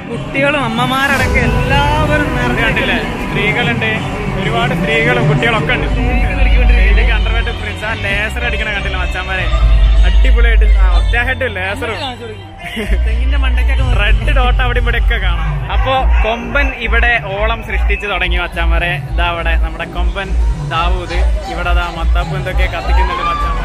കുട്ടികളും അമ്മമാരടക്കം എല്ലാവരും ഇത് കണ്ടില്ലേ സ്ത്രീകളുണ്ട് ഒരുപാട് സ്ത്രീകളും കുട്ടികളൊക്കെ ഉണ്ട് ഇതിലേക്ക് അണ്ടർവേട്ട് പ്രിൻസ് ആ ലേസർ അടിക്കണ കണ്ടില്ല മച്ചാന്മാരെ അടിപൊളിയായിട്ട് ഒറ്റ ഹെഡ് ലേസറും തെങ്ങിന്റെ മണ്ടയ്ക്കൊക്കെ റെഡ് ഡോട്ട് അവിടെ ഇവിടെ ഒക്കെ കാണാം അപ്പോ കൊമ്പൻ ഇവിടെ ഓളം സൃഷ്ടിച്ചു തുടങ്ങി മച്ചാന്മാരെ ഇതാ അവിടെ നമ്മുടെ കൊമ്പൻ ദാവൂദ് ഇവിടെ അതാ മത്താപ്പ് എന്തൊക്കെ കത്തിക്കുന്നുണ്ട് മച്ചാന്മാരെ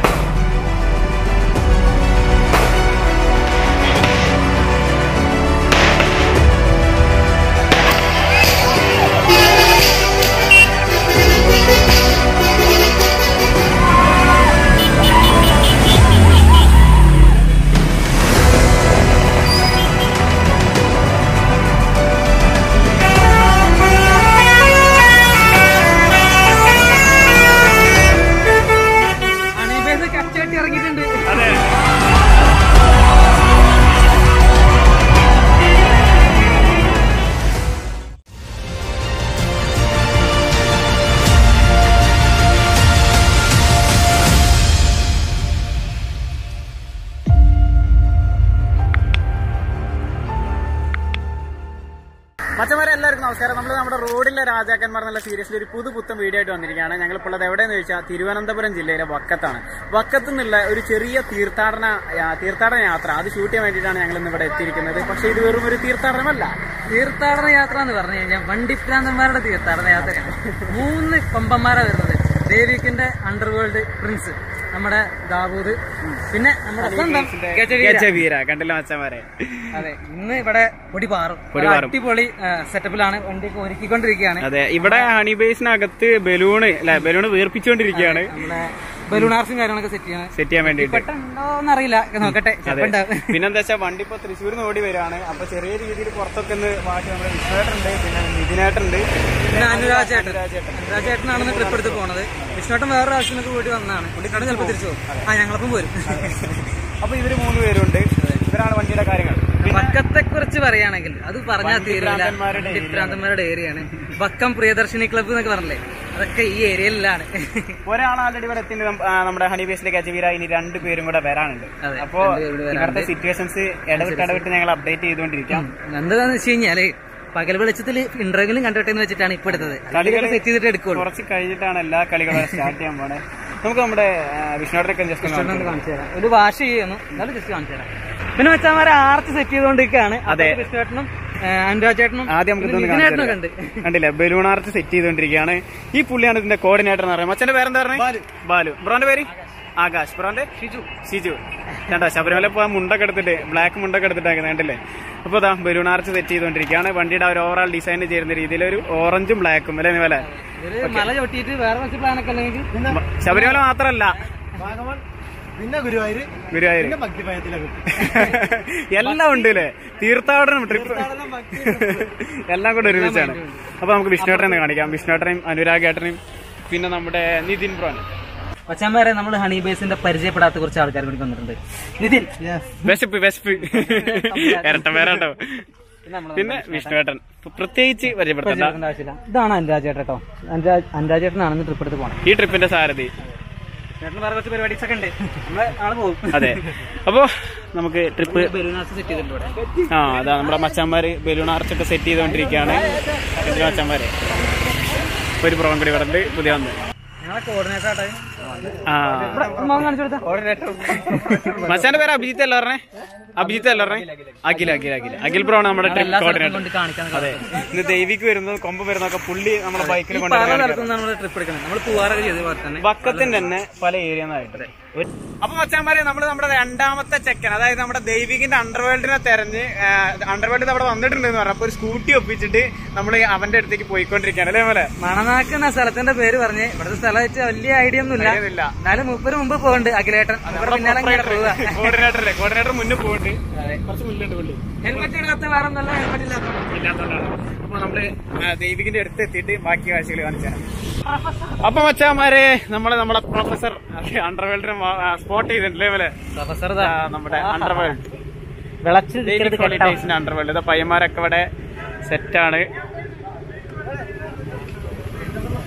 അണീബേസ് കച്ചവെട്ടി ഇറങ്ങിയിട്ടുണ്ട് അതെ മച്ചന്മാരെ എല്ലാവർക്കും നമസ്കാരം നമ്മൾ നമ്മുടെ റോഡിലെ രാജാക്കന്മാർ എന്നുള്ള സീരീസിൽ ഒരു പുതു പുത്തൻ വീഡിയോ ആയിട്ട് വന്നിരിക്കുകയാണ് ഞങ്ങൾ ഇപ്പോൾ ഉള്ളത് എവിടെയെന്ന് ചോദിച്ചാൽ തിരുവനന്തപുരം ജില്ലയിലെ വക്കത്താണ് വക്കത്തു നിന്നുള്ള ഒരു ചെറിയ തീർത്ഥാടന യാ- തീർത്ഥാടന യാത്ര അത് ഷൂട്ട് ചെയ്യാൻ വേണ്ടിയിട്ടാണ് ഞങ്ങൾ ഇന്ന് ഇവിടെ എത്തിയിരിക്കുന്നത് പക്ഷേ ഇത് വെറും ഒരു തീർത്ഥാടനമല്ല തീർത്ഥാടന യാത്ര എന്ന് പറഞ്ഞു കഴിഞ്ഞാൽ വണ്ടിപ്രാന്തന്മാരുടെ തീർത്ഥാടന യാത്രയാണ് മൂന്ന് കൊമ്പന്മാരാ വരുന്നത് ദേവിക്കിന്റെ അണ്ടർവേൾഡ് പ്രിൻസ് നമ്മുടെ ദാവൂദ് പിന്നെ നമ്മുടെ സ്വന്തം ഗജവീര. ഗജവീര കണ്ടില്ല മച്ചന്മാരെ അതെ ഇന്ന് ഇവിടെ പൊടി പാറും പൊടി ഒരു പാറും. അടിപൊളി സെറ്റപ്പിലാണ് വണ്ടിയൊക്കെ ഒരുക്കിക്കൊണ്ടിരിക്കുകയാണ് അതെ ഇവിടെ ഹണി ബേസിനകത്ത് ബലൂണ് അല്ലെ ബലൂണ് വീർപ്പിച്ചുകൊണ്ടിരിക്കുകയാണ് നമ്മുടെ ബലൂൺ ആർസും കാര്യങ്ങളൊക്കെ സെറ്റ് ചെയ്യണം സെറ്റ് ചെയ്യാൻ വേണ്ടിയിട്ട് പെട്ടുണ്ടോന്ന് അറിയില്ല നോക്കട്ടെ അതെ ചിലപ്പോ ഉണ്ടാവും. പിന്നെന്താ വെച്ചാൽ വണ്ടി ഇപ്പൊ തൃശ്ശൂരിൽ നിന്ന് ഓടി വരികയാണ് അപ്പൊ ചെറിയ രീതിയിൽ പുറത്തൊക്കെ ഒന്ന് ബാക്കി നമ്മുടെ വിഷ്ണുവേട്ടുണ്ട് പിന്നെ നിതിനേട്ടുണ്ട് പിന്നെ അനുരാജേട്ടൻ അനുരാജേട്ടൻ. അനുരാജേട്ടനാണ് ട്രിപ്പ് എടുത്ത് പോണത് വിഷ്ണുട്ടൻ വേറെ ആവശ്യത്തിനൊക്കെ പോയിട്ട് വന്നതാണ് പുള്ളിക്കാട് ചിലപ്പോൾ തിരിച്ചു പോകും ആ ഞങ്ങളപ്പം പോരും അപ്പൊ ഇവര് മൂന്ന് പേരുണ്ട് ഇവരാണ് വണ്ടിയുടെ കാര്യങ്ങൾ പിന്നെ വക്കത്തെ കുറിച്ച് പറയുകയാണെങ്കിൽ അത് പറഞ്ഞാൽ തീരില്ല വണ്ടിഭ്രാന്തന്മാരുടെ വണ്ടിഭ്രാന്തന്മാരുടെ ഏരിയയാണ് വക്കം പ്രിയദർശിനി ക്ലബ്ബ് എന്നൊക്കെ പറഞ്ഞില്ലേ അതൊക്കെ ഈ ഏരിയയിലാണ് ഒരാൾ ആൾറെഡി ഇവിടെ എത്തി നമ്മുടെ ഹണി ബേസിലേക്ക് അജീവീര ഇനി രണ്ട് പേരും കൂടെ വരാനുണ്ട് അതെ, അപ്പോ രണ്ടുപേരും കൂടെ ഇവിടുത്തെ സിറ്റുവേഷൻസ് ഇടവിട്ട് ഇടവിട്ട് ഞങ്ങൾ അപ്ഡേറ്റ് ചെയ്തുകൊണ്ടിരിക്കാം എന്താന്ന് വെച്ച് കഴിഞ്ഞാല് പകൽ വെളിച്ചത്തിൽ ഇന്റർവ്യൂലും കണ്ടിട്ടെ എന്ന് വെച്ചിട്ടാണ് ഇപ്പൊ എടുത്തത് കളികള് സെറ്റ് ചെയ്തിട്ട് എടുക്കുള്ളൂ കുറച്ച് കഴിഞ്ഞിട്ടാണ് എല്ലാ കളികളും സ്റ്റാർട്ട് ചെയ്യാൻ പോണേ നമുക്ക് നമ്മുടെ വിഷ്ണുവിനൊക്കെ ജസ്റ്റ് ഒന്ന് ഒന്ന് കാണിച്ചു തരാം ഒരു വാഷ് ചെയ്യുന്നു എന്നാലും ജസ്റ്റ് കാണിച്ചു തരാം പിന്നെ വെച്ചാൽ ആർച്ച് സെറ്റ് ചെയ്തുകൊണ്ടിരിക്കുകയാണ് അതെ. വിഷ്ണുവേട്ടനും അനുരാജേട്ടനും ആദ്യം നമുക്ക് ഇതൊന്ന് കാണിച്ചു ഇതിനേട്ടനൊക്കെ തരാം. ഉണ്ട് കണ്ടില്ലേ ബലൂൺ ആർച്ച് സെറ്റ് ചെയ്തുകൊണ്ടിരിക്കുകയാണ് ഈ പുള്ളിയാണ് ഇതിന്റെ കോർഡിനേറ്റർ എന്ന് പറയുന്നത് മച്ചന്റെ പേരെന്താ പറഞ്ഞത് ബാലു ബ്രോന്റെ പേര് ആകാശ് ബ്രോന്റെ ഷിജു ഷിജു കണ്ടോ ശബരിമല പോകാൻ മുണ്ടൊക്കെ എടുത്തിട്ട് ബ്ലാക്ക് മുണ്ടൊക്കെ എടുത്തിട്ടാക്കുന്നത് കണ്ടില്ലേ അപ്പൊ ഇതാ ബലൂൺ ആർച്ച് സെറ്റ് ചെയ്തുകൊണ്ടിരിക്കുകയാണ് വണ്ടിയുടെ ആ ഒരു ഓവറാൾ ഡിസൈൻ ചെയ്യുന്ന രീതിയിൽ ഒരു ഓറഞ്ചും ബ്ലാക്കും അല്ലേ പോലെ ഒരു മല ചവിട്ടിയിട്ട് വേറെ കുറച്ച് പ്ലാനൊക്കെ അല്ലെങ്കിൽ ശബരിമല മാത്രല്ല പിന്നെ ഗുരുവായൂര് ഗുരുവായൂർ പിന്നെ ഭക്തിഭയത്തിലൊക്കെ എല്ലാം ഉണ്ട് അല്ലേ തീർത്ഥാടനം ട്രിപ്പ് എല്ലാം കൂടെ ഒരുമിച്ചാണ് അപ്പൊ നമുക്ക് വിഷ്ണുവേട്ടനെ കാണിക്കാം വിഷ്ണുവേട്ടനെയും അനുരാഗേട്ടനെയും പിന്നെ നമ്മുടെ നിതിൻ ബ്രോൻ കൊച്ചന്മാരെ നമ്മൾ ഹണി ബേസിന്റെ പരിചയപ്പെടാത്ത കുറച്ച് ആൾക്കാർ കൂടി വന്നിട്ടുണ്ട് നിതിൻ വിശപ്പ് വിശപ്പ് ഇരട്ട പേരാട്ടോ പിന്നെ നമ്മള് പിന്നെ വിഷ്ണുവേട്ടൻ ഇപ്പൊ പ്രത്യേകിച്ച് പരിചയപ്പെടുത്തണ്ട പരിചയപ്പെടേണ്ട ആവശ്യമില്ല ഇതാണ് അനുരാജേട്ടൻ കേട്ടോ അനുരാജ് അനുരാജേട്ടനാണ് ട്രിപ്പ് എടുത്ത് പോണേ ഈ ട്രിപ്പിന്റെ സാരഥി ചേട്ടന് വേറെ കുറച്ച് പരിപാടീസ് ഒക്കെ ഉണ്ട് നമ്മള് നാളെ പോകും അതെ അപ്പൊ നമുക്ക് ട്രിപ്പ് ബലൂണാസ് സെറ്റ് ചെയ്തിട്ടുണ്ട് ഇവിടെ ആ അതാ നമ്മുടെ മച്ചാന്മാര് ബലൂൺ ആർച്ചൊക്കെ സെറ്റ് ചെയ്തുകൊണ്ടിരിക്കുകയാണ് ഇതിലെ മച്ചാന്മാരെ ഒരു പ്രോഗ്രാം കൂടി ഇവിടെ ഉണ്ട് പുതിയ വന്ന് ഞങ്ങളെ കോർഡിനേറ്റർ ആട്ടെ ആ ഇവിടെ മോൻ കാണിച്ചു കൊടുത്ത കോർഡിനേറ്റർ മച്ചാന്റെ പേര് അഭിജിത്ത് അല്ല പറഞ്ഞേ അഭിജിത്ത് അല്ല പറഞ്ഞേ അഖിൽ അഖിൽ അഖിൽ അഖിൽ ബ്രോ ആണ് നമ്മുടെ എല്ലാ ട്രിപ്പ് സ്ഥലത്തും കോർഡിനേറ്റർ കൊണ്ട് കാണിക്കാൻ അതെ ഇന്ന് ദൈവിക്ക് വരുന്നത് കൊമ്പ് വരുന്നതൊക്കെ പുള്ളി നമ്മുടെ ബൈക്കിൽ പല കൊണ്ടുവരുന്നത് സ്ഥലത്തും നമ്മൾ ട്രിപ്പ് എടുക്കുന്നത് നമ്മൾ പൂവാറൊക്കെ ചെയ്ത പോലെ തന്നെ ബക്കത്തിന്റെ തന്നെ പല ഏരിയന്നായിട്ട് അപ്പൊ മച്ചാന്മാരെ നമ്മൾ നമ്മുടെ രണ്ടാമത്തെ ചെക്കൻ അതായത് നമ്മുടെ ദൈവികിന്റെ അണ്ടർവേൾഡിനെ തെരഞ്ഞ് അണ്ടർവേൾഡ് അവിടെ വന്നിട്ടുണ്ട് എന്ന് പറഞ്ഞപ്പോ ഒരു സ്കൂട്ടി ഒപ്പിച്ചിട്ട് നമ്മൾ അവന്റെ അടുത്തേക്ക് പോയിക്കൊണ്ടിരിക്കുകയാണ് അല്ലേ പോലെ മണനാക്ക് എന്ന സ്ഥലത്തിന്റെ പേര് പറഞ്ഞ് ഇവിടുത്തെ സ്ഥലം വെച്ച് വലിയ ഐഡിയ ഒന്നുമില്ല അറിയുന്നില്ല എന്നാലും മുപ്പര് മുമ്പ് പോകുന്നുണ്ട് അഖിലേട്ടൻ ഇവിടെ പിന്നാലെ ഇങ്ങനെ പോവുക കോർഡിനേറ്റർ കോർഡിനേറ്റർ മുന്നിൽ പോകുന്നുണ്ട് കുറച്ച് മുന്നിലുണ്ട് പുള്ളി ഹെൽമെറ്റ് ഇടാത്ത വേറെ ഒന്നല്ല ഹെൽമെറ്റ് ഇല്ലാത്ത ഇല്ലാത്തോണ്ടാണ് അപ്പൊ നമ്മള് ആ, ദൈവികിന്റെ അടുത്ത് എത്തിയിട്ട് ബാക്കി കാഴ്ചകൾ കാണിച്ചു തരാം അപ്പൊ മച്ചാമാരെ നമ്മള് നമ്മളെ പ്രൊഫസർ അണ്ടർവേൾഡിനെ സ്പോട്ട് ചെയ്തിട്ടില്ലേ പോലെ പ്രൊഫസർ ആ, നമ്മുടെ അണ്ടർവേൾഡ് വിളച്ച് ഡെയിലി ക്വാളിറ്റീസിന്റെ അണ്ടർവേൾഡ് ഇതാ പയ്യന്മാരൊക്കെ ഇവിടെ സെറ്റാണ്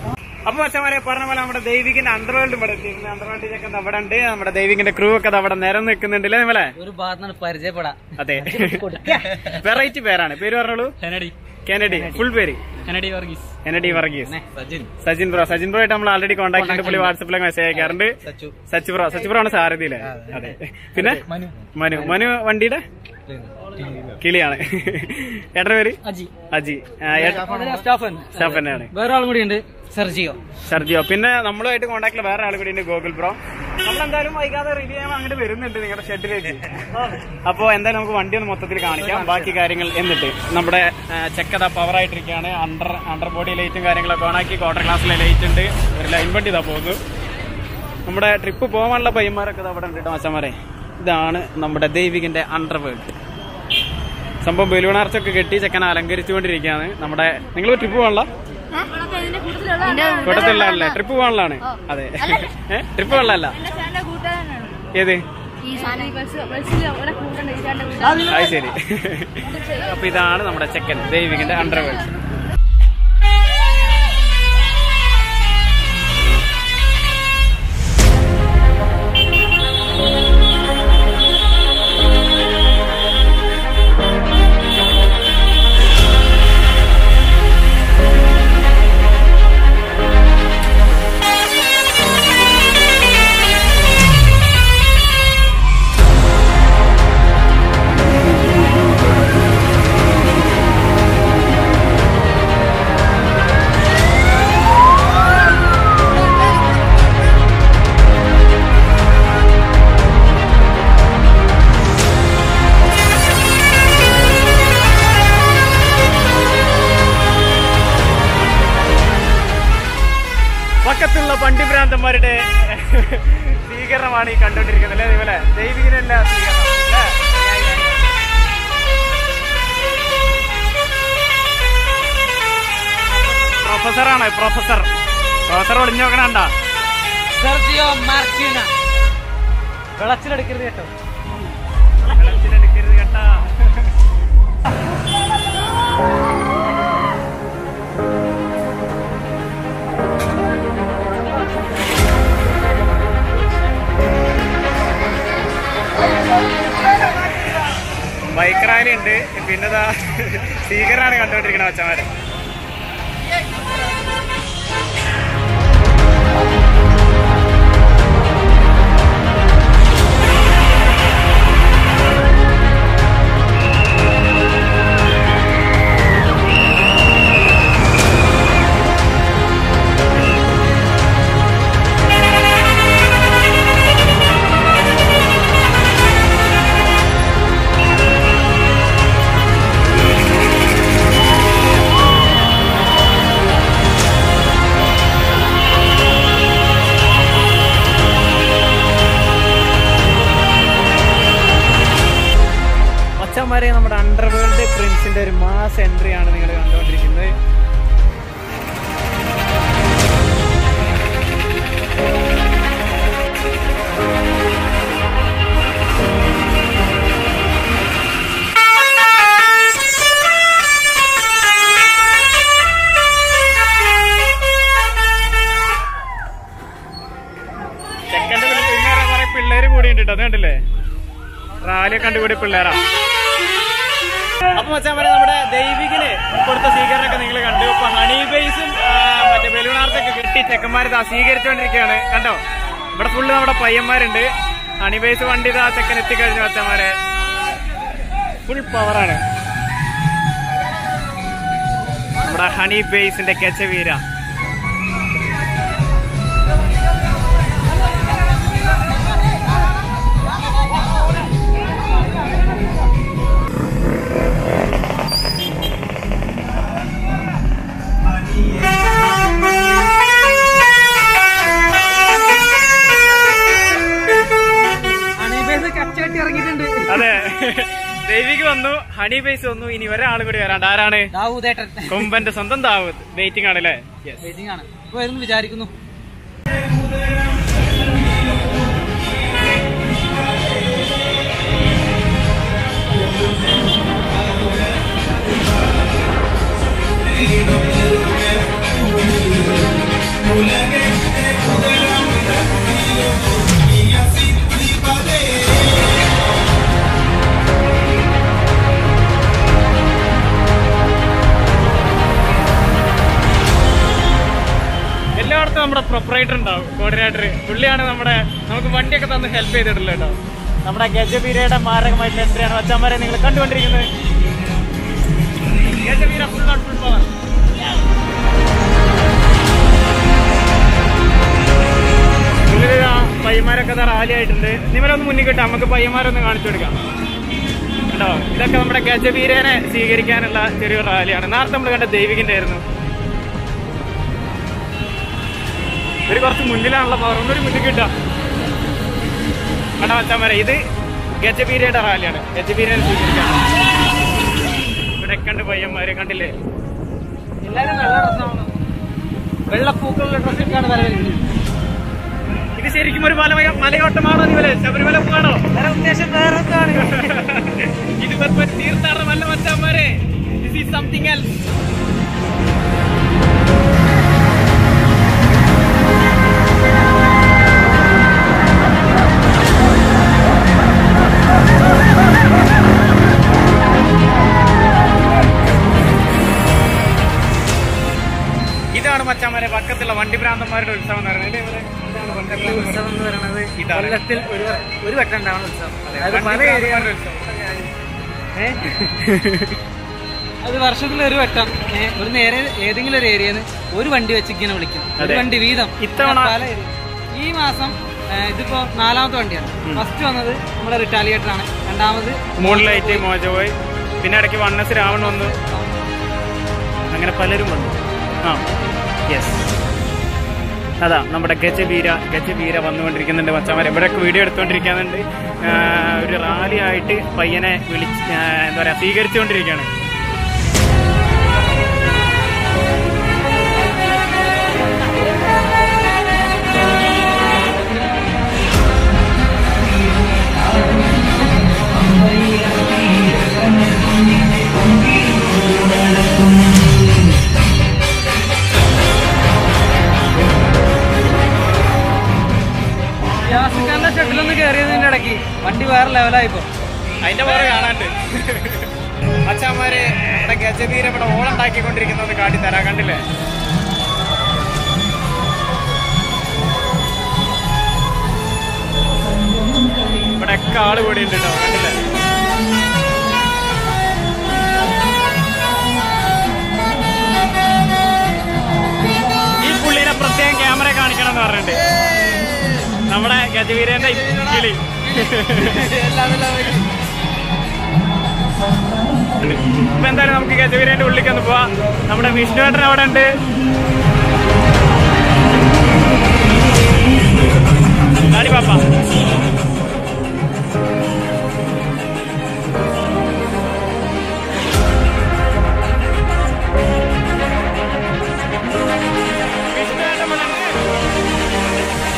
അപ്പൊ അച്ഛന്മാരെ പറഞ്ഞ പോലെ നമ്മുടെ ദൈവികിന്റെ അണ്ടർവേൾഡ് ഇവിടെ എത്തിയിട്ടുണ്ട് അണ്ടർവേൾഡിലൊക്കെ അവിടെ ഉണ്ട് നമ്മുടെ ദൈവികിന്റെ ക്രൂ ഒക്കെ ദാ അവിടെ നിരം നിൽക്കുന്നുണ്ട് അല്ലേ നിങ്ങളെ ഒരു ഭാഗത്താണ് പരിചയപ്പെടാം അതെ വെറൈറ്റി പേരാണ് പേര് പറഞ്ഞോളൂ കനഡി കെനഡി ഫുൾ പേര് Kennedy Varghese Kennedy Varghese Sajin Sajin bro Sajin bro ആയിട്ട് നമ്മൾ ആൾറെഡി കോൺടാക്ട് ഉണ്ട് പുള്ളി വാട്സപ്പിലൊക്കെ മെസ്സേജ് അയക്കാറുണ്ട് സച്ചു സച്ച് ബ്രോ സച്ച് ബ്രോ ആണ് സാരഥിയിലെ അതെ പിന്നെ മനു മനു മനു വണ്ടിയുടെ കിളിയാണ് ഏട്ടന്റെ പേര് അജി അജി ആ, ഏട്ട- സ്റ്റാഫൻ സ്റ്റാഫ് തന്നെയാണ് വേറെ ആളും കൂടി ഉണ്ട് സെർജിയോ ഷർജിയോ പിന്നെ നമ്മളുമായിട്ട് കോൺടാക്ടിൽ വേറെ ആൾ കൂടി ഉണ്ട് ഗോകുൽ ബ്രോ നമ്മളെന്തായാലും വൈകാതെ റിവ്യൂ ചെയ്യാൻ അങ്ങോട്ട് വരുന്നുണ്ട് നിങ്ങളുടെ ഷെഡിലേക്ക് അപ്പോ എന്തായാലും നമുക്ക് വണ്ടി ഒന്ന് മൊത്തത്തിൽ കാണിക്കാം ബാക്കി കാര്യങ്ങൾ എന്നിട്ട് നമ്മുടെ ആ, ചെക്കത പവർ ആയിട്ടിരിക്കുകയാണ് അണ്ടർ അണ്ടർ ബോഡി ലൈറ്റും കാര്യങ്ങളൊക്കെ ഓണാക്കി ക്വാർട്ടർ ക്ലാസ്സിലെ ലൈറ്റ് ഉണ്ട് ഒരു ലൈൻ വണ്ടി ഇതാ പോകുന്നു നമ്മുടെ ട്രിപ്പ് പോകാനുള്ള പയ്യന്മാരൊക്കെ ദാ അവിടെ ഉണ്ട് കേട്ടോ മച്ചന്മാരെ ഇതാണ് നമ്മുടെ ദൈവികിന്റെ അണ്ടർവേൾഡ് സംഭവം ബലൂണാർച്ചൊക്കെ കെട്ടി ചെക്കൻ അലങ്കരിച്ചുകൊണ്ടിരിക്കുകയാണ് നമ്മുടെ നിങ്ങൾ ട്രിപ്പ് പോകാനുള്ള കൂട്ടത്തിലുള്ളതല്ലേ ട്രിപ്പ് പോകാനുള്ളതാണ് അതെ ഏഹ് ട്രിപ്പ് പോകാനുള്ളതല്ല ഏത് ഈ സാധനം ബസ് ബസ്സിൽ അവിടെ കൂട്ടണ്ട ഈ ചേട്ടൻ്റെ കൂട്ടം അത് ശരി അപ്പൊ ഇതാണ് നമ്മുടെ ചെക്കൻ ദൈവികിന്റെ അണ്ടർവേൾഡ് പക്കത്തുള്ള പണ്ടിഭ്രാന്തന്മാരുടെ സ്വീകരണമാണ് ഈ കണ്ടുകൊണ്ടിരിക്കുന്നത് അല്ലേ ഇതുപോലെ ദൈവികനല്ല സ്വീകരണം അല്ലേ? പ്രൊഫസറാണ് പ്രൊഫസർ പ്രൊഫസർ ഒളിഞ്ഞു നോക്കണണ്ട സെർജിയോ മാർക്യൂന വിളച്ചിലെടുക്കരുത് കേട്ടോ വെള്ളത്തിലെടുക്കരുത് കേട്ടാ ബൈക്ക് റാലി ഉണ്ട് പിന്നെതാ സ്വീകരണമാണ് കണ്ടുകൊണ്ടിരിക്കണ അച്ഛന്മാരെ അച്ഛന്മാരെ നമ്മുടെ അണ്ടർവേൾഡ് പ്രിൻസിന്റെ ഒരു മാസ് എൻട്രി ആണ് നിങ്ങൾ കണ്ടുകൊണ്ടിരിക്കുന്നത് ചെക്കന്റെ പിന്നേറെ കുറെ പിള്ളേര് കൂടി ഉണ്ട് അത് കണ്ടില്ലേ റാലിയൊക്കെ കണ്ടുകൂടി പിള്ളേരാ അപ്പൊ മച്ചാൻ നമ്മുടെ ദൈവികിന് കൊടുത്ത സ്വീകരണമൊക്കെ നിങ്ങൾ കണ്ടു ഇപ്പൊ ഹണി ബേസും ആ, മറ്റേ ബലൂണാർത്തൊക്കെ കെട്ടി ചെക്കന്മാർ ഇതാ സ്വീകരിച്ചുകൊണ്ടിരിക്കുകയാണ് കണ്ടോ ഇവിടെ ഫുള്ള് നമ്മുടെ പയ്യന്മാരുണ്ട് ഹണി ബേസ് വണ്ടി ഇതാ ചെക്കൻ എത്തിക്കഴിഞ്ഞു മച്ചന്മാരെ ഫുൾ പവറാണ് നമ്മുടെ ഹണി ബേസിന്റെ കെച്ചവീര അണീബേസ് കച്ചകെട്ടി ഇറങ്ങിയിട്ടുണ്ട് അതെ ദൈവിക വന്നു ഹണി ബേസ് വന്നു ഇനി ഒരാൾ കൂടി വരാണ്ട് ആരാണ് ദാവൂദേട്ടൻ കൊമ്പന്റെ സ്വന്തം ദാവൂദ് വെയിറ്റിംഗ് ആണല്ലേ യെസ് വെയിറ്റിംഗ് ആണ് ഇപ്പൊ വരുന്നു വിചാരിക്കുന്നു നമ്മുടെ പ്രൊപ്പറേറ്റർ ഉണ്ടാവും കോർഡിനേറ്റർ പുള്ളിയാണ് നമ്മുടെ നമുക്ക് വണ്ടിയൊക്കെ തന്ന് ഹെൽപ്പ് ചെയ്തിട്ടുള്ളത് കേട്ടോ നമ്മുടെ ഗജബീരയുടെ മാരകമായിട്ടുള്ള എൻട്രിയാണ് വച്ചാമാരെ നിങ്ങൾ കണ്ടുകൊണ്ടിരിക്കുന്നത് ഗജബീര ഫുൾ ഓൺ ഫുൾ പവർ ഉള്ളില് ആ പയ്യന്മാരൊക്കെ ദാ റാലി ആയിട്ടുണ്ട് നിവരൊന്ന് മുന്നിൽ കിട്ടാം നമുക്ക് പയ്യന്മാരൊന്ന് കാണിച്ചു കൊടുക്കാം കേട്ടോ ഇതൊക്കെ നമ്മുടെ ഗജവീരനെ സ്വീകരിക്കാനുള്ള ചെറിയൊരു റാലിയാണ് നേരത്തെ നമ്മൾ കണ്ട ദൈവികിന്റെ ആയിരുന്നു ഒരു കുറച്ച് മുന്നിലാണല്ലോ പവർ ഒന്നൊരു മുന്നിൽ കിട്ടാം കണ്ട വച്ചാൽ വരെ ഇത് ഗജവീരയുടെ റാലിയാണ് ഗജവീരനെ സ്വീകരിക്കാൻ ഇവിടെ കണ്ട് പയ്യന്മാരെ കണ്ടില്ലേ എല്ലാരും വെള്ള ഡ്രസ്സാണ് വെള്ളപ്പൂക്കളുള്ള ഡ്രസ്സിട്ടാണ് വരവിരിക്കുന്നത് ഇത് ശരിക്കും ഒരു മല മലയോട്ടമാണോ ഇവരെ ശബരിമല പോകാണോ വേറെ ഉദ്ദേശം വേറെ എന്താണ് ഇത് വെറും ഒരു തീർത്ഥാടനമല്ല മച്ചാന്മാരെ ദിസ് ഈസ് സംതിങ് എൽസ് ഇതാണ് മച്ചാന്മാരെ പക്കത്തുള്ള വണ്ടി ഭ്രാന്തന്മാരുടെ ഉത്സവം എന്ന് പറയുന്നത് ഇല്ലേ ഇവരെ? ഇതാണ് വണ്ടി ഈ ഭ്രാന്തന്മാരുടെ ഉത്സവം എന്ന് പറയുന്നത് ഇതാണ്. കൊല്ലത്തിൽ ഒരു വ- ഒരു വട്ടം ഉണ്ടാവുന്ന ഉത്സവം അതായത് വണ്ടി പല ഏരിയ ഭ്രാന്തന്മാരുടെ ഉത്സവം അത് വർഷത്തിൽ ഒരു വട്ടം ഏ, ഒരു നേരെ ഏതെങ്കിലും ഒരു ഏരിയന്ന് ഒരു വണ്ടി വെച്ച് ഇങ്ങനെ വിളിക്കും ഒരു അതെ. വണ്ടി വീതം ഇത്തവണ- പല area. ഈ മാസം ഏ, ഇതിപ്പോ നാലാമത്തെ വണ്ടിയാണ് ഫസ്റ്റ് വന്നത് നമ്മുടെ റിട്ടാലിയേറ്റർ ആണ് രണ്ടാമത് മൂൺ ലൈറ്റ് മോജോയ് പിന്നെ ഇടയ്ക്ക് വണ്ണസ് രാവൺ വന്നു അങ്ങനെ പലരും വന്നു ആ യെസ് അതാ നമ്മുടെ ഗജവീര ഗജവീര വന്നുകൊണ്ടിരിക്കുന്നുണ്ട് മച്ചാമാർ ഇവിടെയൊക്കെ വീഡിയോ എടുത്തുകൊണ്ടിരിക്കുന്നുണ്ട് ആ, ഒരു റാലി ആയിട്ട് പയ്യനെ വിളിച്ച് ആ, എന്താ പറയാ സ്വീകരിച്ചുകൊണ്ടിരിക്കുകയാണ് യാസിക്കാന്റെ ഷട്ടിലൊന്ന് കയറിയതിന്റെ ഇടയ്ക്ക് വണ്ടി വേറെ ലെവലായിപ്പോ അതിന്റെ പുറകെ കാണാണ്ട് അച്ഛന്മാര് ഇവിടെ ഗജവീര ഇവിടെ ഓളുണ്ടാക്കിക്കൊണ്ടിരിക്കുന്നത് കാട്ടി തരാ കണ്ടില്ലേ ഇവിടെ ഒക്കെ ആള് കൂടി ഉണ്ട് കേട്ടോ കണ്ടില്ലേ ഈ പുള്ളിനെ പ്രത്യേകം ക്യാമറ കാണിക്കണം എന്ന് പറഞ്ഞിട്ടുണ്ട് നമ്മുടെ ഗജവീരന്റെ കിളി ഇപ്പൊ എന്തായാലും നമുക്ക് ഗജവീരന്റെ ഉള്ളിലേക്ക് ഒന്ന് പോവാം നമ്മുടെ വിഷ്ണുവേട്ടൻ അവിടെ ഉണ്ട് കാടി പാപ്പ വിഷ്ണുവേട്ടൻ ഇവിടെ ഉണ്ട്.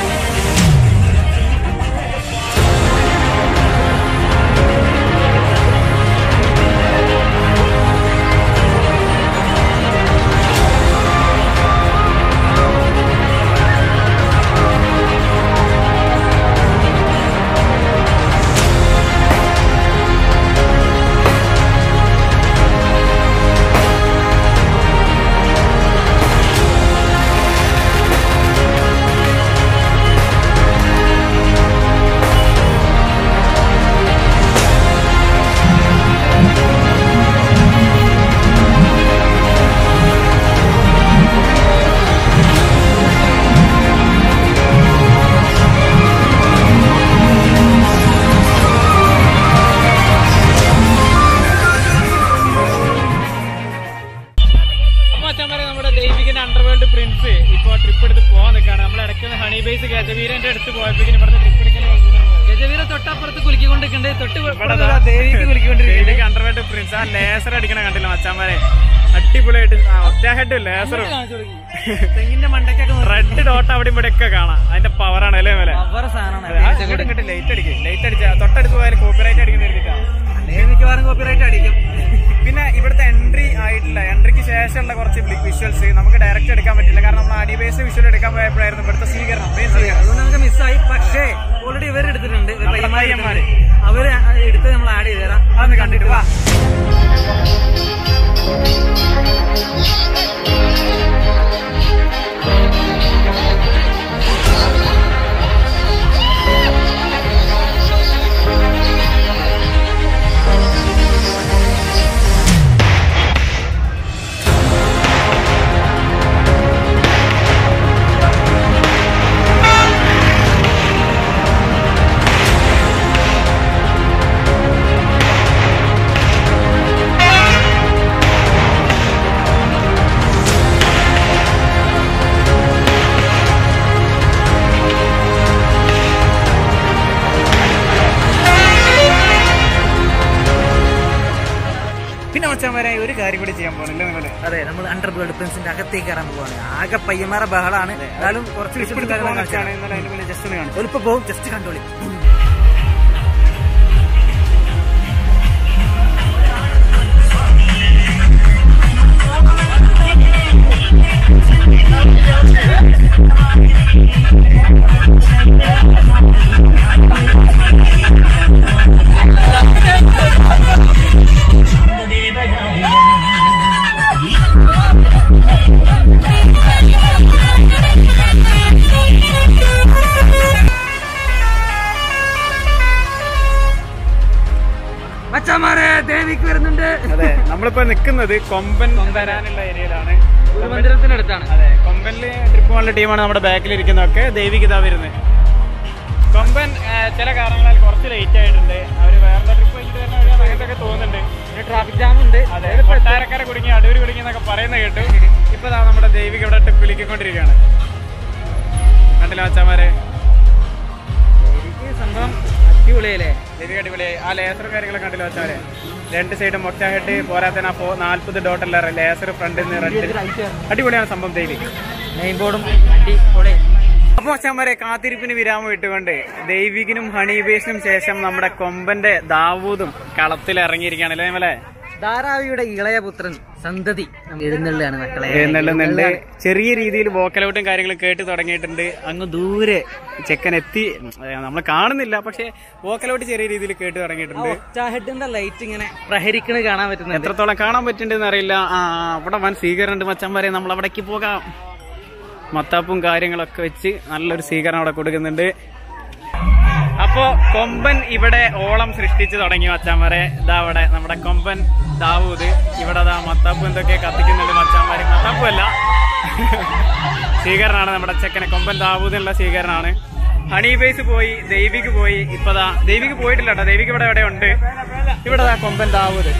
അപ്പൊ അച്ഛന്മാരെ നമ്മുടെ ദൈവികന്റെ അണ്ടർവേൾഡ് പ്രിൻസ് ഇപ്പൊ ട്രിപ്പ് എടുത്ത് പോകാൻ നിൽക്കാണ് നമ്മൾ ഇടയ്ക്ക് ഹണി ബേസ് ഗജവീരന്റെ അടുത്ത് പോയപ്പോഴേക്കും ഇവിടുത്തെ ട്രിപ്പ് എടുക്കാൻ ഗജവീര തൊട്ടപ്പുറത്ത് കുലുക്കിക്കൊണ്ടിരിക്കണ്ടേ തൊട്ട് ഇവിടെ ഇപ്പുറത്ത് ദാ ദേവിക്ക് കുലുക്കിക്കൊണ്ടിരിക്കണ്ടേ ദൈവിക അണ്ടർവേൾഡ് പ്രിൻസ് ആ ലേസർ അടിക്കണ കണ്ടില്ല മച്ചാന്മാരെ അടിപൊളിയായിട്ട് ആ ഒറ്റ ഹെഡ് ലേസറും കാണിച്ചു കൊടുക്കി തെങ്ങിന്റെ മണ്ടയ്ക്കൊക്കെ റെഡ് ഡോട്ട് അവിടെ ഇവിടെ ഒക്കെ കാണാം അതിന്റെ പവറാണ് അല്ലേ മേലെ അവർ സാധനമാണ് ഇങ്ങോട്ട് ലൈറ്റ് അടിക്കും ലൈറ്റ് അടിച്ച തൊട്ടടുത്ത് പോയാൽ കോപ്പിറൈറ്റ് അടിക്കുന്ന അല്ലെങ്കിൽ മിക്കവാറും കോപ്പിറൈറ്റ് അടിക്കും പിന്നെ ഇവിടുത്തെ എൻട്രി ആയിട്ടില്ല എൻട്രിക്ക് ശേഷമുള്ള കുറച്ച് വിഷ്വൽസ് നമുക്ക് ഡയറക്റ്റ് എടുക്കാൻ പറ്റില്ല കാരണം നമ്മൾ അടിബേസ് വിഷ്വൽ എടുക്കാൻ പോയപ്പോഴായിരുന്നു ഇവിടുത്തെ സ്വീകരണം main സ്വീകരണം. അതുകൊണ്ട് നമുക്ക് മിസ്സായി പക്ഷേ ഓൾറെഡി ഇവർ എടുത്തിട്ടുണ്ട് ഇവർ നമ്മുടെ പയ്യന്മാര് പയ്യന്മാര്. എടുത്തിട്ടുണ്ട്. അവര് എടുത്ത് നമ്മൾ ആഡ് ചെയ്ത് തരാം അതൊന്ന് കണ്ടിട്ട് വാ മച്ചാമാരെ ഒരു കാര്യം കൂടി ചെയ്യാൻ പോകുന്നില്ല നിങ്ങള് അതെ നമ്മൾ അണ്ടർ വേൾഡ് പ്രിൻസിന്റെ അകത്തേക്ക് കയറാൻ പോവാണ് ആകെ പയ്യന്മാരെ ബഹളാണ് എന്നാലും കുറച്ച് വിഷുവിന്റെ കാര്യങ്ങൾ വെച്ചാണ് ഇന്നലെ അതിന്റെ മുന്നിൽ ജസ്റ്റ് ഒന്ന് കാണിച്ചു ഒലിപ്പ് പോകും ജസ്റ്റ് കണ്ടോളി മച്ചാമാരെ ദേവിക്ക് വരുന്നുണ്ട് അതെ നമ്മളിപ്പോ നിൽക്കുന്നത് കൊമ്പൻ വരാനുള്ള ഏരിയയിലാണ് ഒരു മന്ദിരത്തിനടുത്താണ് അതെ കൊമ്പനില് ട്രിപ്പ് പോകുന്ന ടീമാണ് നമ്മുടെ ബാക്കിൽ ഇരിക്കുന്നതൊക്കെ ദേവിക്ക് ഇതാ വരുന്നത് കൊമ്പൻ ആ, ചില കാരണങ്ങളാൽ കുറച്ച് ലേറ്റ് ആയിട്ടുണ്ട് അവര് വേറെ ട്രിപ്പ് കഴിഞ്ഞിട്ട് വരുന്ന വഴിയാണ് അങ്ങനത്തൊക്കെ തോന്നുന്നുണ്ട് പിന്നെ ട്രാഫിക് ജാം ഉണ്ട് അതെ കൊട്ടാരക്കര കുടുങ്ങി അടൂര് കുടുങ്ങി എന്നൊക്കെ പറയുന്ന കേട്ടു ഇപ്പൊ ദാ നമ്മുടെ ദേവിക ഇവിടെ ട്രിപ്പ് വിളിക്കൊണ്ടിരിക്കുകയാണ് കണ്ടില്ല മച്ചാമാരെ എനിക്ക് സംഭവം അടിപൊളിയല്ലേ ദേവിക അടിപൊളിയായി ആ ലേസർ കാര്യങ്ങളൊക്കെ കണ്ടില്ല മച്ചാമാരെ രണ്ട് സൈഡും മൊക്ക ഹെഡ് പോരാത്തന്നെ അപ്പോ നാല്പത് ഡോട്ടല്ല ലേസർ ഫ്രണ്ടിൽ നിന്ന് റെഡ് അടിപൊളിയാണ് സംഭവം ദേവി മെയിൻ ബോർഡും അടിപൊളി അപ്പൊ അച്ഛന്മാരെ കാത്തിരിപ്പിന് വിരാമം ഇട്ടുകൊണ്ട് ദൈവികിനും ഹണീബേസിനും ശേഷം നമ്മുടെ കൊമ്പന്റെ ദാവൂദും കളത്തിൽ ഇറങ്ങിയിരിക്കുകയാണ് അല്ലേ നമ്മളെ ധാരാവിയുടെ ഇളയ പുത്രൻ സന്തതി എഴുന്നള്ളിയാണ് മക്കളെ എഴുന്നള്ളുന്നുണ്ട് ചെറിയ രീതിയിൽ വോക്കലൗട്ടും കാര്യങ്ങളും കേട്ട് തുടങ്ങിയിട്ടുണ്ട് അങ്ങ് ദൂരെ ചെക്കൻ എത്തി നമ്മൾ കാണുന്നില്ല പക്ഷെ വോക്കലൗട്ട് ചെറിയ രീതിയിൽ കേട്ട് തുടങ്ങിയിട്ടുണ്ട് ഹെഡിന്റെ ലൈറ്റ് ഇങ്ങനെ പ്രഹരിക്കണ കാണാൻ പറ്റുന്നുണ്ട് എത്രത്തോളം കാണാൻ പറ്റുന്നുണ്ടെന്ന് അറിയില്ല ആ അവിടെ വൻ സ്വീകരണമുണ്ട് മച്ചന്മാരെ നമ്മൾ അവിടേക്ക് പോകാം മത്താപ്പും കാര്യങ്ങളൊക്കെ വെച്ച് നല്ലൊരു സ്വീകരണം അവിടെ കൊടുക്കുന്നുണ്ട് അപ്പോ കൊമ്പൻ ഇവിടെ ഓളം സൃഷ്ടിച്ചു തുടങ്ങി മച്ചാന്മാരെ ഇതാ അവിടെ നമ്മുടെ കൊമ്പൻ ദാവൂദ് ഇവിടെ ദാ മത്താപ്പു എന്തൊക്കെ കത്തിക്കുന്നുണ്ട് മച്ചാന്മാര് മത്താപ്പു അല്ല സ്വീകരണമാണ് നമ്മുടെ ചെക്കനെ കൊമ്പൻ ദാവൂദിനുള്ള സ്വീകരണമാണ് ഹണി ബേസ് പോയി ദൈവിക് പോയി ഇപ്പതാ ദൈവിക് പോയിട്ടില്ല കേട്ടോ ദൈവിക് ഇവിടെ എവിടെ ഉണ്ട് ഇവിടെ ദാ കൊമ്പൻ ദാവൂദ്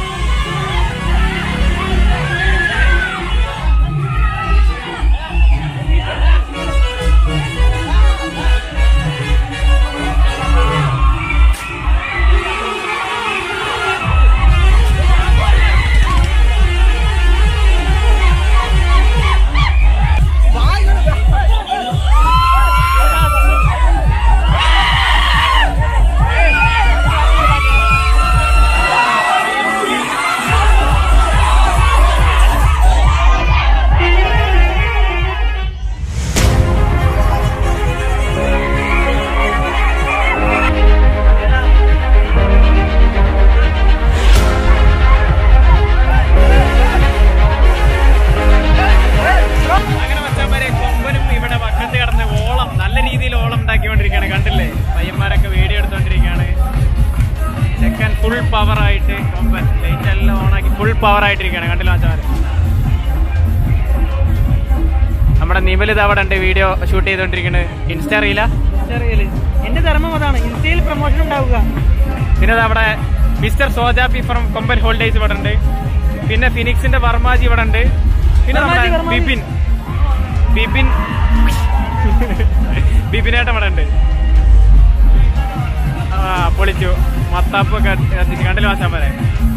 അങ്ങനെ മച്ചാന്മാരെ കൊമ്പനും ഇവിടെ വക്കത്ത് കിടന്ന് ഓളം നല്ല രീതിയിൽ ഓളം ഉണ്ടാക്കിക്കൊണ്ടിരിക്കുകയാണ് കണ്ടില്ലേ പയ്യന്മാരൊക്കെ വീഡിയോ എടുത്തോണ്ടിരിക്കുകയാണ് ചെക്കൻ ഫുൾ പവർ ആയിട്ട് കൊമ്പൻ ലൈറ്റ് എല്ലാം ഓണാക്കി ഫുൾ പവർ ആയിട്ടിരിക്കുകയാണ് കണ്ടില്ല മച്ചാന്മാരെ നമ്മുടെ നിമലിത് അവിടെ ഉണ്ട് വീഡിയോ ഷൂട്ട് ചെയ്തോണ്ടിരിക്കുന്നത് ഇൻസ്റ്റ അറിയില്ല എന്റെ ധർമ്മം അതാണ് ഇൻസ്റ്റയിൽ പ്രൊമോഷൻ ഉണ്ടാവുക പിന്നെ ദാ അവിടെ mister Sojappi from Komban holidays ഇവിടെ ഉണ്ട് പിന്നെ ഫിനിക്സിന്റെ വർമാജി ഇവിടെ ഉണ്ട് പിന്നെ നമ്മുടെ വർമാജി, വർമാജി. ബിപിൻ ബിപിൻ ബിപിനേട്ടൻ ഇവിടെ ഉണ്ട് ആ പൊളിച്ചു മത്താപ്പ് ഒക്കെ കത്തിച്ച് കണ്ടില്ല മാച്ചാൻ വരെ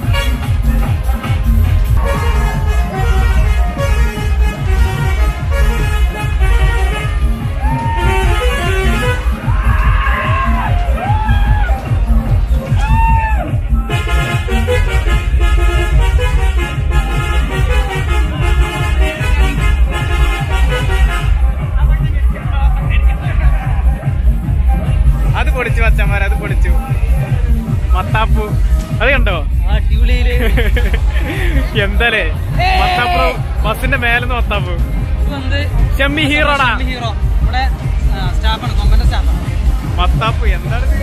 അത് പൊളിച്ചു മച്ചന്മാരെ അത് പൊളിച്ചു മത്താപ്പു അത് കണ്ടോ അടിപൊളിയില് എന്താലേ മത്താപ്പു ബസിന്റെ മേലെന്ന് മത്താപ്പു ഇത് വന്ന് ഷമ്മി ഹീറോടാ ഹീറോ നമ്മുടെ സ്റ്റാഫാണ് കൊമ്പന്റെ സ്റ്റാഫാണ് മത്താപ്പു എന്താണ് ഇത്?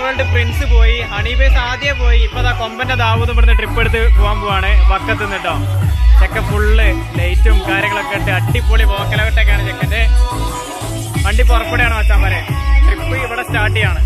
അണ്ടർവേൾഡ് പ്രിൻസ് പോയി ഹണിബേസ് ആദ്യം പോയി ഇപ്പൊ ദാ കൊമ്പന്റെ ദാവൂദ് ഇവിടുന്ന് ട്രിപ്പ് എടുത്ത് പോകാൻ പോവാണ് വക്കത്ത് നിന്നിട്ടോ ചെക്ക ഫുള്ള് ലൈറ്റും കാര്യങ്ങളൊക്കെ ഇട്ട് അടിപൊളി പോക്കലവട്ടൊക്കെയാണ് ചെക്കന്റെ വണ്ടി പുറപ്പെടുകയാണ് മച്ചാന്മാരെ ട്രിപ്പ് ഇവിടെ സ്റ്റാർട്ട് ചെയ്യാണ്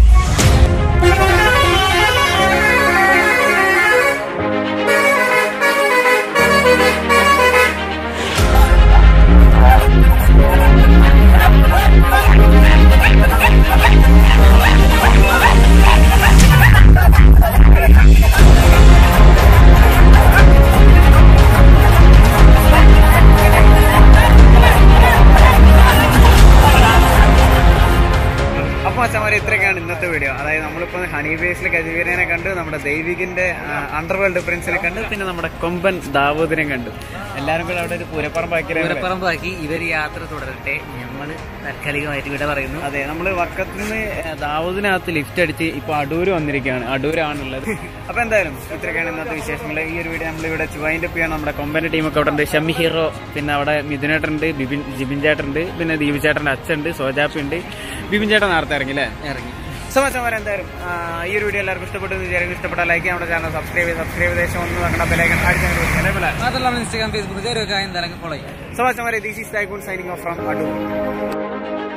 അപ്പൊ അച്ഛന്മാരെ ഇത്രയൊക്കെയാണ് ഇന്നത്തെ വീഡിയോ അതായത് നമ്മളിപ്പോ ഹണി ബേസിൽ കജീവീരനെ കണ്ടു നമ്മുടെ ദൈവികിന്റെ അണ്ടർവേൾഡ് പ്രിൻസിനെ കണ്ടു പിന്നെ നമ്മുടെ കൊമ്പൻ ദാവൂദിനെ കണ്ടു എല്ലാരും കൂടെ അവിടെ ഒരു പൂരപ്പറമ്പാക്കി പൂരപ്പറമ്പാക്കി ഇവർ യാത്ര തുടരട്ടെ നമ്മൾ താൽക്കാലികമായിട്ട് ഇവിടെ പറയുന്നു അതെ നമ്മള് വക്കത്തുനിന്ന് ദാവൂദിനകത്ത് ലിഫ്റ്റ് അടിച്ച് ഇപ്പൊ അടൂര് വന്നിരിക്കുകയാണ് അടൂരാണുള്ളത് അപ്പൊ എന്തായാലും ഇത്രയൊക്കെയാണ് ഇന്നത്തെ വിശേഷങ്ങൾ ഈ ഒരു വീഡിയോ നമ്മൾ ഇവിടെ വൈൻഡപ്പ് ചെയ്യാൻ നമ്മുടെ കൊമ്പന്റെ ടീമൊക്കെ അവിടെ ഉണ്ട് ഷമ്മി ഹീറോ പിന്നെ അവിടെ മിഥുനേട്ടുണ്ട് ബിബിൻ ജിബിൻ ചേട്ടനുണ്ട് പിന്നെ ദീപി ചേട്ടന്റെ അച്ഛനുണ്ട് സോജാപ്പി ഉണ്ട് ബിബിൻ ചേട്ടൻ നേരത്തെ ഇറങ്ങി അല്ലേ ഇറങ്ങി സമാചാരം എന്തായാലും ആ, ഈ ഒരു വീഡിയോ എല്ലാവർക്കും ഇഷ്ടപ്പെട്ടു എന്ന് വിചാരിക്കും ഇഷ്ടപ്പെട്ട ലൈക്ക് ചെയ്യാൻ നമ്മുടെ ചാനൽ സബ്സ്ക്രൈബ് ചെയ്ത് സബ്സ്ക്രൈബ് ചെയ്ത ശേഷം ഒന്ന് നമ്മുടെ ബെലൈക്കൺ അടിച്ചാൽ മാത്രമല്ല നമ്മൾ ഇൻസ്റ്റാഗ്രാം ഫേസ്ബുക്ക് കയറി വെക്കാൻ എന്തായാലും ഫോളോ ചെയ്യും സമാചാരം this is tycoon signing off from Adoor